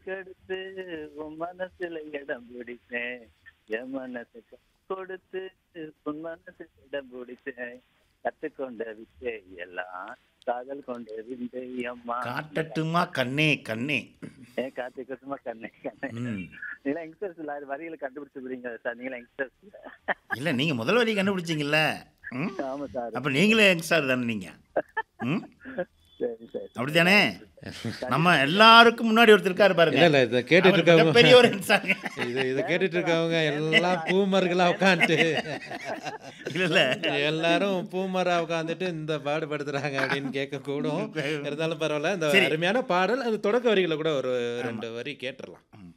கடுத்து உன் மனசுல இடம் பிடிச்சேன் என் மனசுக்கு கொடுத்து உன் மனசுல இடம் பிடிச்சேன் கத்துக்கொண்ட வித்தை எல்லாம் காதல் கொண்ட விந்தை அம்மா காட்டட்டுமா கண்ணே கண்ணே ஏன் காத்துக்கட்டுமா கண்ணே கண்ணே ம் நீங்களா யங்ஸ்டர்ஸ் வரிகளை கண்டுபிடிச்சிருக்கீங்க சார் நீங்களா யங்ஸ்டர்ஸ் இல்லை நீங்கள் முதல் வரி கண்டுபிடிச்சிங்கல்ல ம் ஆமா சார் அப்போ நீங்களே யங்ஸ்டார் தானே நீங்கள் ம் சரி சரி அப்படித்தானே நம்ம எல்லாருக்கும் முன்னாடி ஒருத்தர் இருக்காரு பாருங்க இல்ல இல்ல இதை கேட்டுட்டு அவர் இருக்கவங்க மிகப்பெரிய ஒரு இன்சான் இது இதை கேட்டுட்டு இருக்கவங்க எல்லாம் பூமர்களா உட்காந்துட்டு இல்ல இல்ல எல்லாரும் பூமரா உட்காந்துட்டு இந்த பாடுபடுத்துறாங்க அப்படின்னு கேட்க கூடும் இருந்தாலும் பரவாயில்ல இந்த சரி. அருமையான பாடல் அந்த தொடக்க வரிகளை கூட ஒரு ரெண்டு வரி கேட்டுடலாம் ம்.